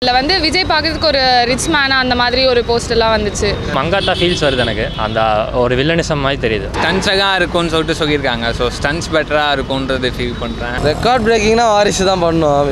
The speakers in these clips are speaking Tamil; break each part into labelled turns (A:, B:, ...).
A: இதில் வந்து விஜய் பார்க்கறதுக்கு ஒரு ரிச் மேனா அந்த மாதிரி ஒரு போஸ்டர்லாம் வந்துச்சு
B: மங்காத்தா ஃபீல்ஸ் வருது எனக்கு அந்த ஒரு வில்லனிசம் மாதிரி தெரியுது
C: ஸ்டன்ஸாக இருக்கும்னு சொல்லிட்டு சொல்லியிருக்காங்க ஸோ ஸ்டன்ஸ் பெட்டராக இருக்கும்ன்றது ஃபீல் பண்ணுறேன்
D: ரெக்கார்ட் பிரேக்கிங்னா வாரிசு தான் பண்ணும்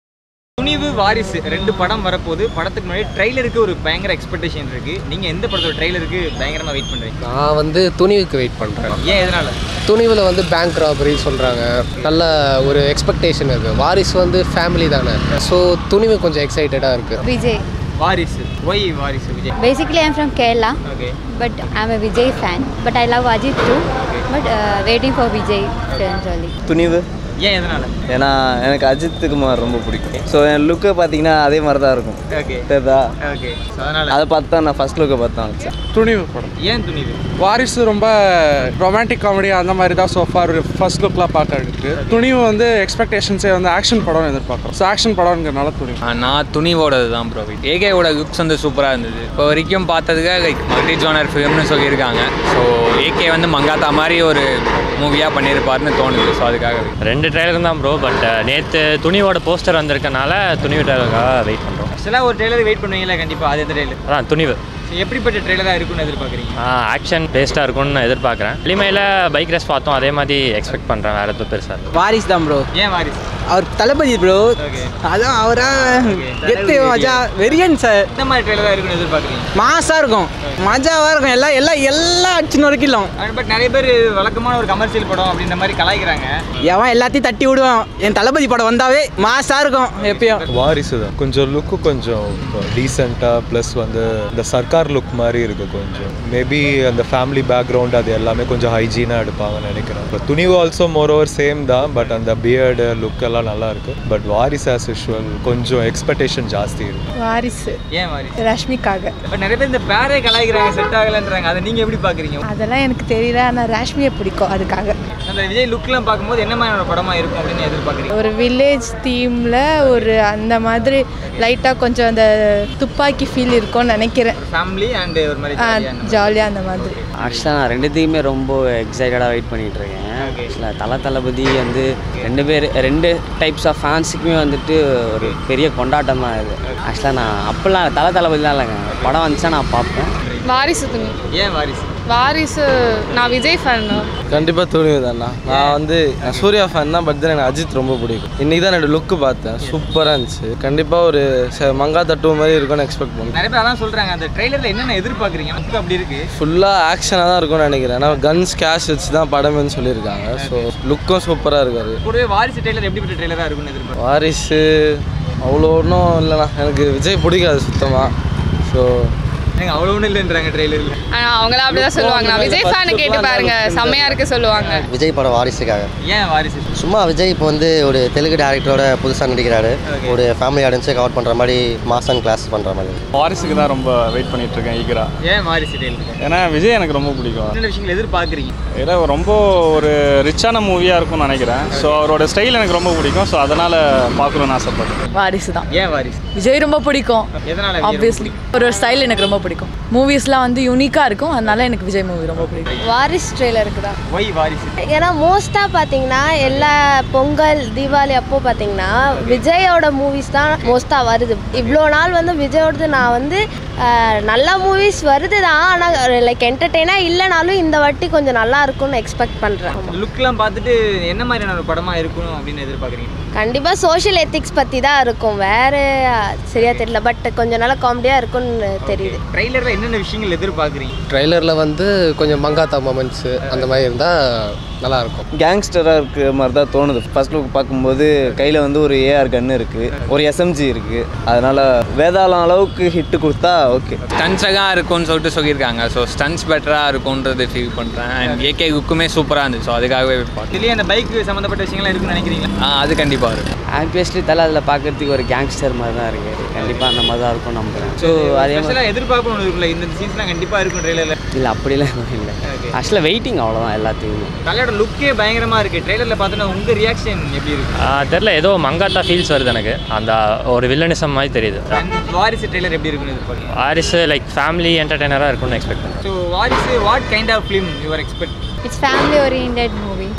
E: துணிவு வாரிசு ரெண்டு படம் வரப்போகுது படத்துக்கு முன்னாடி ட்ரைலருக்கு ஒரு பயங்கர எக்ஸ்பெக்டேஷன் இருக்கு நீங்க எந்த படத்தோட ட்ரைலருக்கு பயங்கரமா வெயிட் பண்றீங்க
F: நான் வந்து துணிவுக்கு வெயிட் பண்ணுறேன்
E: ஏன் எதனால
F: துணிவில் வந்து பேங்க் ராபரி சொல்கிறாங்க நல்ல ஒரு எக்ஸ்பெக்டேஷன் இருக்குது வாரிசு வந்து ஃபேமிலி தானே ஸோ துணிவு கொஞ்சம் எக்ஸைட்டடாக இருக்குது
G: Vijay.
E: Varisu why Varisu Vijay
G: Basically, I'm from Kerala,
E: okay
G: but I'm a Vijay fan. But I love Ajit too. But uh, waiting for Vijay films only.
D: Thunivu
E: ஏன் எதனால
D: ஏன்னா எனக்கு அஜித் குமார் ரொம்ப பிடிக்கும் ஸோ என் லுக்கை பார்த்தீங்கன்னா அதே மாதிரி தான் இருக்கும்
E: ஓகே
D: தெரியுதா
E: ஓகே அதனால
D: அதை பார்த்து தான் நான் ஃபர்ஸ்ட் லுக்கை பார்த்து தான் வச்சேன்
H: துணிவு படம்
E: ஏன் துணிவு
H: வாரிசு ரொம்ப ரொமான்டிக் காமெடி அந்த மாதிரி தான் சோஃபார் ஃபர்ஸ்ட் லுக்லாம் பார்க்க இருக்கு துணிவு வந்து எக்ஸ்பெக்டேஷன்ஸே வந்து ஆக்ஷன் படம் எதிர்பார்க்குறோம் ஸோ ஆக்ஷன் படம்ங்கிறனால துணிவு
C: ஆ, நான் துணிவோடது தான் ப்ரோ ஏகேவோட லுக்ஸ் வந்து சூப்பராக இருந்தது இப்போ வரைக்கும் பார்த்ததுக்கு லைக் மல்டி ஜோனர் ஃபிலிம்னு சொல்லியிருக்காங்க ஸோ ஏகே வந்து மங்காத்தா மாதிரி ஒரு மூவியாக பண்ணியிருப்பாருன்னு தோணுது ஸோ அதுக்காக
B: ரெண்டு ட்ரைலர் தான் ப்ரோ பட் நேற்று துணியோட போஸ்டர் வந்திருக்கனால துணிவு ட்ரைலருக்காக வெயிட் பண்ணுறோம்
E: ஆக்சுவலாக ஒரு ட்ரெய்லர் வெயிட் பண்ணுவீங்களா கண்டிப்பா அது எந்த ட்ரெய்லர்
B: அதான் துணிவு
E: எப்படிப்பட்ட ட்ரெய்லராக இருக்கும்னு எதிர்பார்க்குறீங்க
B: ஆக்ஷன் பேஸ்டாக இருக்கும்னு எதிர்பார்க்குறேன் எளிமையில் பைக் ரேஸ் பார்த்தோம் அதே மாதிரி எக்ஸ்பெக்ட் பண்ணுறேன் வேறு எதுவும் பெருசாக
D: வாரிஸ் தான் ப்ரோ
E: ஏன் வாரிசு
D: அவர் தளபதி ப்ரோ
E: ஓகே
D: அதான் அவரா
E: கெத்து மஜா,
D: வெரியன் சார்
E: எந்த மாதிரி ட்ரெய்லராக இருக்கும்னு எதிர்பார்க்குறீங்க
D: மாசாக இருக்கும் மஜாவாக இருக்கும் எல்லாம் எல்லாம் எல்லாம் அடிச்சு நொறுக்கிடலாம்
E: பட் நிறைய பேர் வழக்கமான ஒரு கமர்ஷியல் படம் அப்படின்ற மாதிரி கலாய்க்கிறாங்க
D: எவன் எல்லாத்தையும் தட்டி விடுவான் என் தளபதி படம் வந்தாவே மாசாக இருக்கும் எப்பயும்
I: வாரிசு தான் கொஞ்சம் லுக்கு கொஞ்சம் டீசெண்டாக ப்ளஸ் வந்து இந்த சர்க்கார் லுக் மாதிரி இருக்குது கொஞ்சம் மேபி அந்த ஃபேமிலி பேக்ரவுண்ட் அது எல்லாமே கொஞ்சம் ஹைஜீனாக எடுப்பாங்கன்னு நினைக்கிறேன் இப்போ Thunivu also moreover same தான் பட் அந்த பியர்டு லுக் எல்லாம் நல்லா இருக்கு பட் வாரிஸ் ஆஸ் யூஷுவல் கொஞ்சம் எக்ஸ்பெக்டேஷன் ஜாஸ்தி இருக்கு
A: வாரிசு
E: ஏன் வாரிசு
A: ரஷ்மிக்காக
E: பட் நிறைய பேர் இந்த பேரே கலாய்க்கிறாங்க செட் ஆகலைன்றாங்க அதை நீங்கள் எப்படி பார்க்குறீங்க
A: அதெல்லாம் எனக்கு தெரியல ஆனால் ரஷ்மியை பிடிக்கும் அதுக்காக
E: அந்த விஜய் லுக்லாம் பார்க்கும்போது என்ன மாதிரியான படமாக இருக்கும் அப்படின்னு எதிர்பார்க்குறீங்க
A: ஒரு வில்லேஜ் தீமில் ஒரு அந்த மாதிரி லைட்டாக கொஞ்சம் அந்த துப்பாக்கி ஃபீல் இருக்கும்னு நினைக்கிறேன்
E: ஃபேமிலி அண்ட் ஒரு மாதிரி jolly-ஆ அந்த மாதிரி.
A: ஜாலியாக அந்த மாதிரி
D: ஆக்சுவலாக நான் ரெண்டுத்தையுமே ரொம்ப எக்ஸைட்டடாக வெயிட் பண்ணிகிட்டு இருக்கேன் ஆக்சுவலாக தல தளபதி வந்து ரெண்டு பேர் ரெண்டு டைப்ஸ் ஆஃப் ஃபேன்ஸுக்குமே வந்துட்டு ஒரு பெரிய கொண்டாட்டம் தான் இது ஆக்சுவலாக நான் அப்போல்லாம் தல தளபதிலாம் இல்லைங்க படம் வந்துச்சா நான் பார்ப்பேன்
A: வாரிசு துணி
E: ஏன் வாரிசு
A: வாரிசு நான் விஜய் ஃபேன்
D: கண்டிப்பாக துணிவு தான்ண்ணா நான் வந்து நான் சூர்யா ஃபேன் தான் பட் எனக்கு அஜித் ரொம்ப பிடிக்கும் இன்றைக்கி தான் என்னோட லுக்கு பார்த்தேன் சூப்பராக இருந்துச்சு கண்டிப்பாக ஒரு ச- மங்கா தட்டு மாதிரி இருக்கும்னு எக்ஸ்பெக்ட் பண்ணேன்
E: நிறைய பேர் அதான் சொல்கிறாங்க அந்த ட்ரெய்லரில் என்னென்ன எதிர்பார்க்குறீங்க நமக்கு அப்படி இருக்கு
D: ஃபுல்லாக ஆக்ஷனாக தான் இருக்கும்னு நினைக்கிறேன் ஏன்னா கன்ஸ் கேஷ் வச்சு தான் படம்னு சொல்லியிருக்காங்க ஸோ லுக்கும் சூப்பராக இருக்காரு
E: கூடவே வாரிசு ட்ரெய்லர் எப்படிப்பட்ட ட்ரெய்லராக இருக்கும்னு எதிர்பார்க்குறேன்
D: வாரிசு அவ்வளோ ஒன்றும் இல்லைண்ணா எனக்கு விஜய் பிடிக்காது சுத்தமாக ஸோ
E: எனக்கு அவ்வளோ ஒன்றும் இல்லைன்றாங்க ட்ரெய்லரில்
A: ஆனால் அவங்களாம் அப்படி தான் சொல்லுவாங்க நான் விஜய் ஃபேனு கேட்டு பாருங்க செம்மையாக இருக்கு சொல்லுவாங்க
J: விஜய் படம் வாரிசுக்காக
E: ஏன் வாரிசு
J: சும்மா விஜய் இப்போ வந்து ஒரு தெலுங்கு டேரக்டரோட புதுசாக நடிக்கிறாரு ஒரு ஃபேமிலி ஆடியன்ஸை கவர் பண்ணுற மாதிரி மாசன் கிளாஸ் பண்ணுற மாதிரி
H: வாரிசுக்கு தான் ரொம்ப வெயிட் பண்ணிட்டு இருக்கேன் ஈகரா
E: ஏன் வாரிசு ட்ரெய்லர்
H: ஏன்னா விஜய் எனக்கு ரொம்ப பிடிக்கும்
E: என்னென்ன விஷயங்கள் எதிர்பார்க்குறீங்க
H: ஏன்னா ரொம்ப ஒரு ரிச்சான மூவியாக இருக்கும்னு நினைக்கிறேன் ஸோ அவரோட ஸ்டைல் எனக்கு ரொம்ப பிடிக்கும் ஸோ அதனால் பார்க்கணும்னு ஆசைப்படுறேன்
A: வாரிசு தான்
E: ஏன் வாரிசு
A: விஜய் ரொம்ப பிடிக்கும்
E: எதனால
A: ஆப்வியஸ்லி ஒரு ஒரு ஸ்டைல் எனக்கு ரொம்ப பிடிக்கும் மூவிஸ்லாம் வந்து யூனிக்காக இருக்கும் அதனால எனக்கு விஜய் மூவி ரொம்ப பிடிக்கும்
G: வாரிஸ் ட்ரெய்லருக்கு தான்
E: ஒய் வாரிசு
G: ஏன்னா மோஸ்ட்டாக பார்த்தீங்கன்னா எல்லா பொங்கல் தீபாவளி அப்போ பார்த்தீங்கன்னா விஜயோட மூவிஸ் தான் மோஸ்ட்டாக வருது இவ்வளோ நாள் வந்து விஜயோடது நான் வந்து அஹ், நல்ல மூவிஸ் வருது தான் ஆனால் லைக் என்டர்டெயினாக இல்லைனாலும் இந்த வாட்டி கொஞ்சம் நல்லா இருக்கும்னு எக்ஸ்பெக்ட் பண்ணுறேன்
E: லுக்லாம் பார்த்துட்டு என்ன மாதிரியான ஒரு படமாக இருக்கணும் அப்படின்னு எதிர்பார்க்குறீங்க
G: கண்டிப்பாக சோஷியல் எத்திக்ஸ் பற்றி தான் இருக்கும் வேறு சரியாக தெரியல பட் கொஞ்சம் நல்லா காமெடியாக இருக்கும்னு தெரியுது
E: ட்ரெய்லரில் என்னென்ன விஷயங்கள் எதிர்பார்க்குறீங்க
F: ட்ரெய்லரில் வந்து கொஞ்சம் மங்காத்தா மொமெண்ட்ஸு அந்த மாதிரி இருந்தால் நல்லாயிருக்கும்
D: கேங்ஸ்டராக இருக்க மாதிரி தான் தோணுது ஃபர்ஸ்ட் லுக் பார்க்கும்போது கையில் வந்து ஒரு ஏஆர் கன்று இருக்குது ஒரு எஸ்எம்ஜி இருக்குது அதனால் வேதாளம் அளவுக்கு ஹிட்டு கொடுத்தா ஓகே
C: ஸ்டன்ஸாக இருக்கும்னு சொல்லிட்டு சொல்லியிருக்காங்க ஸோ ஸ்டன்ஸ் பெட்டராக இருக்கும்ன்றது ஃபீல் பண்ணுறேன் அண்ட் ஏகே லுக்குமே சூப்பராக இருந்துச்சு ஸோ அதுக்காகவே பார்த்து
E: இதுலேயே அந்த பைக் சம்மந்தப்பட்ட விஷயங்கள்லாம் இருக்குன்னு நினைக்கிறீங்களா
C: ஆ அது கண்டிப்பாக இருக்கும்
D: ஆப்வியஸ்லி தலை அதில் பார்க்குறதுக்கு ஒரு கேங்ஸ்டர் மாதிரி தான் இருக்குது கண்டிப்பாக அந்த மாதிரி தான் இருக்கும் நம்புகிறேன் ஸோ அதே மாதிரி
E: ஸ்பெஷலாக எதிர்பார்ப்பு ஒன்று இருக்குல்ல இந்த சீன்ஸ்லாம் கண்டிப்பாக இருக்கும் ட்ரெய்லரில்
D: இல்லை அப்படிலாம் எதுவும் இல்லை ஆக்சுவலாக வெயிட்டிங் அவ்வளோதான் எல்லாத்தையுமே
E: தலையோட லுக்கே பயங்கரமாக இருக்குது ட்ரெய்லரில் பார்த்தோன்னா உங்கள் ரியாக்ஷன் எப்படி இருக்கு
B: தெரில ஏதோ மங்காத்தா ஃபீல்ஸ் வருது எனக்கு அந்த ஒரு வில்லனிசம் மாதிரி தெரியுது
E: And வாரிசு ட்ரெய்லர் எப்படி இருக்குன்னு எதிர்பார்க்குறீங்க
B: வாரிசு லைக் ஃபேமிலி என்டர்டெய்னராக இருக்கும்னு எக்ஸ்பெக்ட் பண்ணுறேன்
E: so Varisu what kind of film your expect
G: it's family orient movie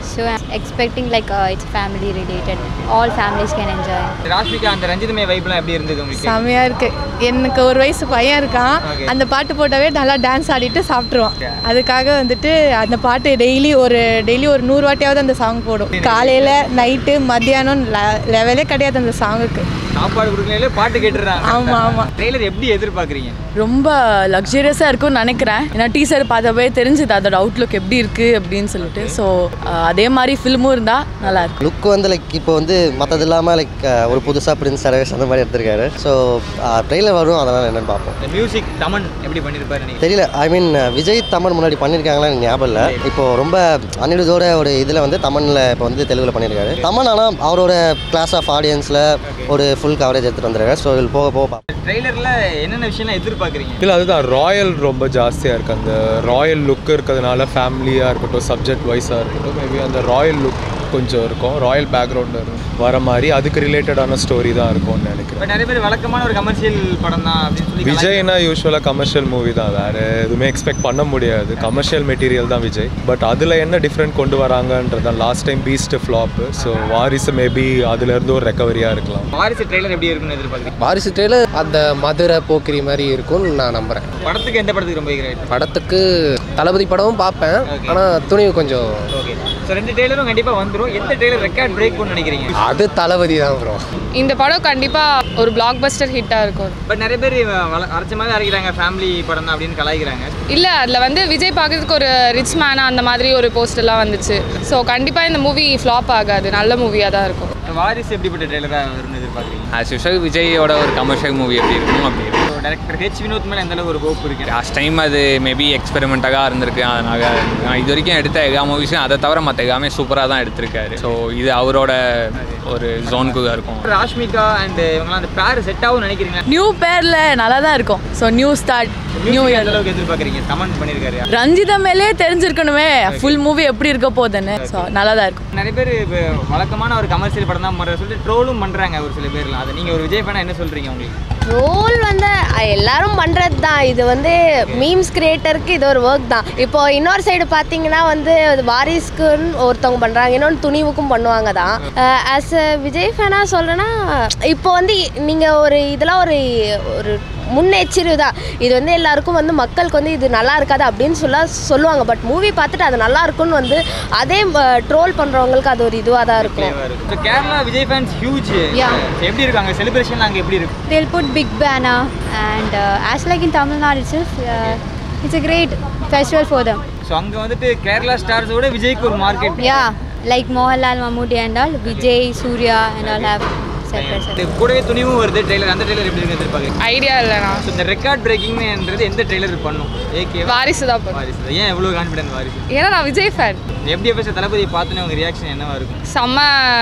K: So I'm expecting like uh, it's family related. All families can enjoy.
E: Rashmika அந்த ரஞ்சிதமே வைப்லாம் எப்படி இருந்தது உங்களுக்கு
A: செமையா இருக்கு எனக்கு ஒரு வயசு பையன் இருக்கான்
E: Okay.
A: அந்த பாட்டு போட்டாவே நல்லா டான்ஸ் ஆடிட்டு சாப்பிட்ருவான் அதுக்காக வந்துட்டு அந்த பாட்டு டெய்லி ஒரு டெய்லி ஒரு நூறு வாட்டியாவது அந்த சாங் போடும் காலையில் நைட்டு மத்தியானம் லெவலே கிடையாது அந்த சாங்குக்கு
E: சாப்பாடு கொடுக்கல பாட்டு கேட்டுறாங்க
A: ஆமா, ஆமா.
E: ட்ரெய்லர் எப்படி எதிர்பார்க்குறீங்க
L: ரொம்ப லக்ஸரியஸாக இருக்கும்னு நினைக்கிறேன் ஏன்னா டீசர் பார்த்தப்பவே தெரிஞ்சுது அதோட அவுட்லுக் எப்படி இருக்குது அப்படின்னு சொல்லிட்டு ஸோ அதே மாதிரி ஃபில்மும் இருந்தால் நல்லா இருக்கும்
J: லுக் வந்து லைக் இப்போ வந்து மற்றது இல்லாமல் லைக் ஒரு புதுசாக பிரின்ஸ் சரவேஸ் அந்த மாதிரி எடுத்திருக்காரு ஸோ ட்ரெயிலர் வரும் அதனால் என்னென்னு பார்ப்போம்
E: இந்த மியூசிக் தமன் எப்படி பண்ணியிருப்பாரு நினைக்கிறீங்க
J: தெரியல ஐ மீன் விஜய் தமன் முன்னாடி பண்ணியிருக்காங்களா எனக்கு ஞாபகம் இல்லை இப்போ ரொம்ப அனிருதோட ஒரு இதில் வந்து தமனில் இப்போ வந்து தெலுங்குல பண்ணியிருக்காரு தமன் ஆனால் அவரோட கிளாஸ் ஆஃப் ஆடியன்ஸில் ஒரு ஃபுல் கவரேஜ் எடுத்துகிட்டு வந்துருக்காரு ஸோ இதில் போக போக பார்ப்போம்
E: ட்ரெய்லரில் என்னென்ன விஷயம்லாம் எதிர்பார்க்குறீங்க
I: இல்லை அதுதான் ராயல் ரொம்ப ஜாஸ்தியாக இருக்குது அந்த ராயல் லுக் இருக்கிறதுனால ஃபேமிலியாக இருக்கட்டும் சப்ஜெக்ட் வைஸாக இருக்கட்டும் மேபி அந்த ராயல் லுக் கொஞ்சம் இருக்கும் ராயல் பேக்ரவுண்டு வர மாதிரி அதுக்கு ரிலேட்டடான ஸ்டோரி தான் இருக்கும்னு நினைக்கிறேன்
E: இப்போ நிறைய பேர் வழக்கமான ஒரு கமர்ஷியல் படம் தான் அப்படின்னு சொல்லி
I: விஜய்னா யூஸ்வலாக கமர்ஷியல் மூவி தான் வேறு எதுவுமே எக்ஸ்பெக்ட் பண்ண முடியாது கமர்ஷியல் மெட்டீரியல் தான் விஜய் பட் அதில் என்ன டிஃப்ரெண்ட் கொண்டு வராங்கன்றது தான் last time Beast flop so Varisu maybe அதுலேருந்து ஒரு ரெக்கவரியாக இருக்கலாம்
E: வாரிசு ட்ரெய்லர் எப்படி இருக்குன்னு எதிர்பார்க்குறீங்க
F: வாரிசு ட்ரெயிலர் அந்த மதுரை போக்கிரி மாதிரி இருக்கும்னு நான் நம்புகிறேன்
E: படத்துக்கு எந்த படத்துக்கு ரொம்ப எதிராக
F: படத்துக்கு தளபதி படமும் பார்ப்பேன் ஆனால் துணிவு கொஞ்சம்
E: ஓகே ஸோ ரெண்டு ட்ரெய்லரும் கண்டிப்பாக வந்துடும் எந்த ட்ரெய்லர் ரெக்கார்ட் பிரேக் பண்ணு நினைக்கிறீங்க
F: அது தளபதி தான் ப்ரோ
M: இந்த படம் கண்டிப்பாக ஒரு பிளாக் பஸ்டர் ஹிட்டாக இருக்கும்
E: பட் நிறைய பேர் அரைச்ச மாதிரி அரைக்கிறாங்க ஃபேமிலி படம் தான் அப்படின்னு கலாய்க்கிறாங்க
M: இல்லை அதில் வந்து விஜய் பார்க்கறதுக்கு ஒரு ரிச் மேனாக அந்த மாதிரி ஒரு போஸ்டர்லாம் வந்துச்சு ஸோ கண்டிப்பாக இந்த மூவி ஃப்ளாப் ஆகாது நல்ல மூவியாக தான் இருக்கும்
E: வாரிசு எப்படிப்பட்ட ட்ரெய்லராக வரும்னு எதிர்பார்க்குறீங்க
C: ஆஸ் யூஷுவல் விஜயோட ஒரு கமர்ஷியல் மூவி எப்படி இருக்கும் அப்படி இருக்கும்
E: டேரக்டர் ஹெச் வினோத் மேலே எந்த அளவுக்கு ஒரு ஹோப் இருக்கு
C: லாஸ்ட் டைம் அது மேபி எக்ஸ்பெரிமெண்ட்டாக இருந்திருக்கு அதனால நான் இது வரைக்கும் எடுத்த எல்லா மூவிஸும் அதை தவிர மற்ற எல்லாமே சூப்பராக தான் எடுத்திருக்காரு ஸோ இது அவரோட ஒரு ஜோனுக்கு இருக்கும்
E: ராஷ்மிகா அண்ட் இவங்கலாம் அந்த பேர் செட் ஆகும் நினைக்கிறீங்க
L: நியூ பேரில் நல்லா தான் இருக்கும் ஸோ நியூ ஸ்டார்ட் நியூ
E: எந்த
L: இயர்
E: அளவுக்கு எதிர்பார்க்குறீங்க கமெண்ட் பண்ணியிருக்காரு
L: ரஞ்சிதா மேலே தெரிஞ்சிருக்கணுமே ஃபுல் மூவி எப்படி இருக்க போகுதுன்னு ஸோ நல்லா தான் இருக்கும்
E: நிறைய பேர் இப்போ வழக்கமான ஒரு கமர்ஷியல் படம் தான் பண்ணுற சொல்லிட்டு ட்ரோலும் பண்ணுறாங்க ஒரு சில பேர்லாம் அதை நீங்கள் ஒரு விஜய் ஃபேனா என்ன சொல்கிறீங்க உங்களுக்கு
G: ரோல் வந்து அஹ், எல்லாரும் பண்ணுறது தான் இது வந்து மீம்ஸ் கிரியேட்டருக்கு இது ஒரு ஒர்க் தான் இப்போ இன்னொரு சைடு பார்த்தீங்கன்னா வந்து அது வாரிஸ்க்குன்னு ஒருத்தவங்க பண்ணுறாங்க இன்னொன்று துணிவுக்கும் பண்ணுவாங்க தான் ஆஸ் அ விஜய் ஃபேனாக சொல்கிறேன்னா இப்போ வந்து நீங்கள் ஒரு இதெல்லாம் ஒரு ஒரு முன்னெச்சரிவு தான் இது வந்து எல்லாருக்கும் வந்து மக்களுக்கு வந்து இது நல்லா இருக்காது அப்படின்னு சொல்ல சொல்லுவாங்க பட் மூவி பார்த்துட்டு அது நல்லா இருக்கும்னு வந்து அதே ட்ரோல் பண்ணுறவங்களுக்கு அது ஒரு இதுவாக தான் இருக்கும்
E: so Kerala Vijay fans huge
K: Yeah.
E: எப்படி இருக்காங்க செலிப்ரேஷன் அங்கே எப்படி இருக்கு
K: They'll put big banner and uh, as like in Tamil Nadu itself, uh, it's a great festival for them.
E: So அங்கே வந்துட்டு கேரளா ஸ்டார்ஸோட விஜய்க்கு ஒரு market
K: Yeah, like Mohanlal, Mammootty and all, Vijay, Surya and all have separate. separate.
E: கூடவே துணிவும் வருது ட்ரெய்லர் அந்த ட்ரெய்லர் எப்படி இருக்கு எதிர்பார்க்குறீங்க
M: ஐடியா இல்லைண்ணா
E: ஸோ இந்த ரெக்கார்ட் பிரேக்கிங்ன்றது எந்த ட்ரெய்லர் பண்ணும் ஏகே
M: வாரிசு தான் பண்ணும்.
E: வாரிசு தான். ஏன் எவ்வளோ கான்ஃபிடன்ட் வாரிசு
M: ஏன்னா நான் விஜய் ஃபேன்
E: எப்படி எப்போ தளபதியை பார்த்தோன்னே உங்கள் ரியாக்ஷன் என்னவா இருக்கும்
M: செம்ம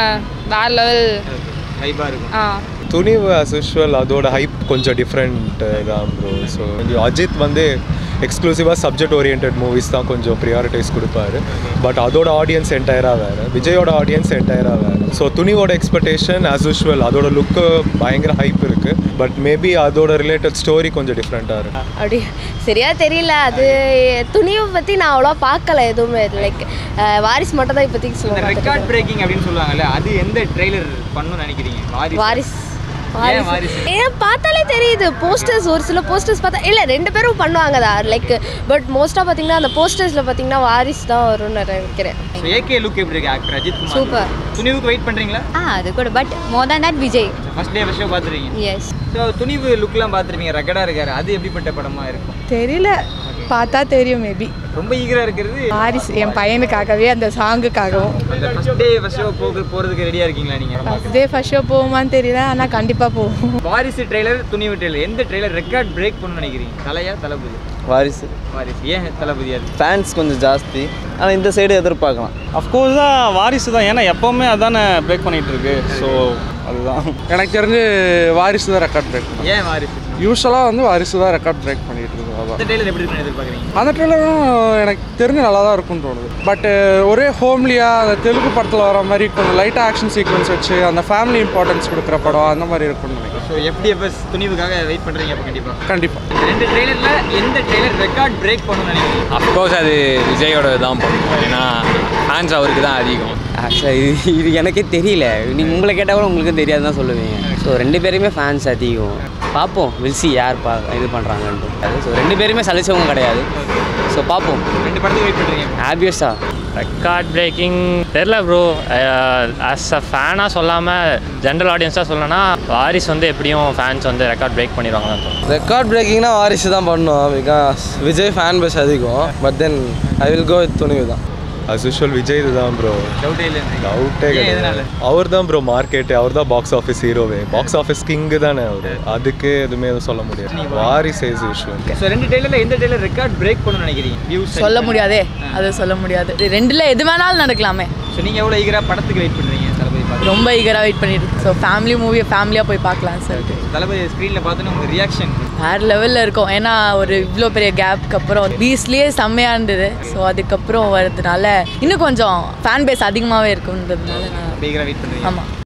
M: வேற லெவல்
E: வைபாக இருக்கும்
M: ஆ
I: துணிவு as usual அதோட ஹைப் கொஞ்சம் டிஃப்ரெண்ட் தான் ப்ரோ ஸோ அஜித் வந்து எக்ஸ்க்ளூசிவாக சப்ஜெக்ட் ஓரியன்ட் மூவிஸ் தான் கொஞ்சம் ப்ரியாரிட்டைஸ் கொடுப்பாரு பட் அதோட ஆடியன்ஸ் என்டையராக வேறு விஜயோட ஆடியன்ஸ் என்டையராக வேறு ஸோ துணிவோட எக்ஸ்பெக்டேஷன் as usual அதோட லுக்கு பயங்கர ஹைப் இருக்குது பட் மேபி அதோட ரிலேட்டட் ஸ்டோரி கொஞ்சம் டிஃப்ரெண்ட்டாக இருக்கும்
G: அப்படி சரியா தெரியல அது துணிவை பற்றி நான் அவ்வளோ பார்க்கல எதுவுமே லைக் வாரிஸ் மட்டும் தான் இப்போதைக்கு
E: இந்த
G: சொல்லுவேன்
E: ரெக்கார்ட் பிரேக்கிங் அப்படின்னு சொல்லுவாங்கல்ல அது எந்த ட்ரெய்லர் பண்ணணும்னு நினைக்கிறீங்க வாரிசு
G: வாரிஸ்
E: ஏன் வாரிசு
G: ஏன் பார்த்தாலே தெரியுது போஸ்டர்ஸ் ஒரு சில போஸ்டர்ஸ் பார்த்தா இல்லை ரெண்டு பேரும் பண்ணுவாங்க தான் லைக் பட் மோஸ்ட்டாக பார்த்தீங்கன்னா அந்த போஸ்டர்ஸில் பார்த்தீங்கன்னா வாரிஸ் தான் வரும்னு நான் நினைக்கிறேன்
E: ஸோ ஏகே லுக் எப்படி இருக்கு ஆக்டர் அஜித் குமார்
K: Super.
E: துணிவுக்கு வெயிட் பண்ணுறீங்களா
K: ஆ அது கூட but more than that Vijay
E: first day first show பார்த்துருக்கீங்க
K: எஸ்
E: ஸோ துணிவு லுக்லாம் பார்த்துருப்பீங்க ரகடாக இருக்காரு அது எப்படிப்பட்ட படமாக இருக்கும்
A: தெரியல பார்த்தா தெரியும் மேபி
E: ரொம்ப ஈகராக இருக்கிறது
A: வாரிஸ் என் பையனுக்காகவே அந்த சாங்குக்காகவும்
E: அந்த ஃபர்ஸ்ட் டே ஃபர்ஸ்ட் ஷோ போக போகிறதுக்கு ரெடியாக இருக்கீங்களா நீங்கள்
A: ஃபஸ்ட் டே ஃபர்ஸ்ட் ஷோ போகுமான்னு தெரியல ஆனால் கண்டிப்பாக போகும்
E: வாரிசு ட்ரெய்லர் துணிவு ட்ரெய்லர் எந்த ட்ரெய்லர் ரெக்கார்ட் பிரேக் பண்ணணும்னு நினைக்கிறீங்க தலையா தளபதி
N: வாரிசு
E: வாரிசு ஏன் தளபதி அது
N: ஃபேன்ஸ் கொஞ்சம் ஜாஸ்தி ஆனால் இந்த சைடு எதிர்பார்க்கலாம்
O: அஃப்கோர்ஸ் தான் வாரிசு தான் ஏன்னா எப்போவுமே அதானே பிரேக் பண்ணிகிட்டு இருக்கு ஸோ அதுதான்
H: எனக்கு தெரிஞ்சு வாரிசு தான் ரெக்கார்ட் பிரேக்
E: ஏன் வாரிசு
H: யூஸ்வலாக வந்து வாரிசு தான் ரெக்கார்ட் பிரேக் பண்ணிட்டு இருக்கு
E: அந்த
H: அதான்
E: ட்ரெய்லர் எப்படி இருக்குன்னு எதிர்பார்க்குறீங்க
H: அந்த ட்ரெய்லரும் எனக்கு தெரிஞ்சு நல்லா தான் இருக்கும்னு தோணுது பட் ஒரே ஹோம்லியாக அந்த தெலுங்கு படத்தில் வர மாதிரி கொஞ்சம் லைட்டாக ஆக்ஷன் சீக்வன்ஸ் வச்சு அந்த ஃபேமிலி இம்பார்ட்டன்ஸ் கொடுக்குற படம் அந்த மாதிரி இருக்கும்னு நினைக்கிறேன்
E: ஸோ ஸோ எஃப்டிஎஃப்எஸ் துணிவுக்காக வெயிட் பண்ணுறீங்க அப்போ கண்டிப்பாக
H: கண்டிப்பாக
E: ரெண்டு ட்ரெய்லரில் எந்த ட்ரெய்லர் ரெக்கார்ட் பிரேக் பண்ணணும்னு நினைக்கிறீங்க
C: அஃப்கோர்ஸ் அது விஜயோட தான் பண்ணுவோம் ஏன்னா ஃபேன்ஸ் அவருக்கு தான் அதிகம்
D: ஆக்சுவலாக இது இது எனக்கே தெரியல நீங்கள் உங்களை கேட்டால் கூட உங்களுக்கும் தெரியாது தான் சொல்லுவீங்க ஸோ ரெண்டு பேருமே ஃபேன்ஸ் அதிகம் பார்ப்போம் வில்சி யார் பா இது பண்ணுறாங்கன்ட்டு ஸோ ரெண்டு பேருமே சலிச்சவங்க கிடையாது ஸோ பார்ப்போம்
E: ரெண்டு படத்துக்கு வெயிட் பண்ணுறீங்க
D: ஆப்வியஸாக
B: ரெக்கார்ட் பிரேக்கிங் தெரில ப்ரோ ஆஸ் அ ஃபேனாக சொல்லாமல் ஜென்ரல் ஆடியன்ஸாக சொல்லணும்னா வாரிஸ் வந்து எப்படியும் ஃபேன்ஸ் வந்து ரெக்கார்ட் பிரேக் பண்ணிடுவாங்க தான் தோணும்
N: ரெக்கார்ட் பிரேக்கிங்னா வாரிசு தான் பண்ணுவோம் பிகாஸ் விஜய் ஃபேன் பேஸ் அதிகம் but then I will go with Thunivu தான்
I: அஸ் யூஷுவல் விஜய் இதுதான் ப்ரோ
E: டவுட்டே இல்லை
I: டவுட்டே
E: ஏன் எதனால?
I: கிடையாது அவர் தான் ப்ரோ மார்க்கெட் அவர் தான் பாக்ஸ் ஆஃபீஸ் ஹீரோவே பாக்ஸ் ஆஃபீஸ் கிங்கு தானே அவர் அதுக்கு எதுவுமே எதுவும் சொல்ல முடியாது வாரிஸ் இஸ் யூஷுவல்
E: ஸோ ரெண்டு ட்ரெய்லரில் எந்த ட்ரெய்லர் ரெக்கார்ட் பிரேக் பண்ணணும்னு நினைக்கிறீங்க வியூஸ்
L: சொல்ல முடியாதே அது சொல்ல முடியாது இது ரெண்டுல எது வேணாலும் நடக்கலாமே
E: ஸோ நீங்கள் எவ்வளோ ஈகராக படத்துக்கு வெயிட் பண்ணுறீங்க தளபதி பார்த்து
L: ரொம்ப ஈகராக வெயிட் பண்ணிட்டு ஸோ ஃபேமிலி மூவியை ஃபேமிலியாக போய் பார்க்கலாம் சொல்லிட்டு
E: தளபதி ஸ்க்ரீனில் பார்த்தோன்னா உங்கள் ரியாக்ஷன்
L: வேறு லெவலில் இருக்கும் ஏன்னா ஒரு இவ்வளோ பெரிய கேப்க்கு அப்புறம் பீஸ்லேயே செம்மையாக இருந்தது ஸோ அதுக்கப்புறம் வர்றதுனால இன்னும் கொஞ்சம் ஃபேன் பேஸ் அதிகமாகவே இருக்குன்றதுனால நான்
E: ஈகராக வெயிட் பண்ணுறீங்க
L: ஆமாம்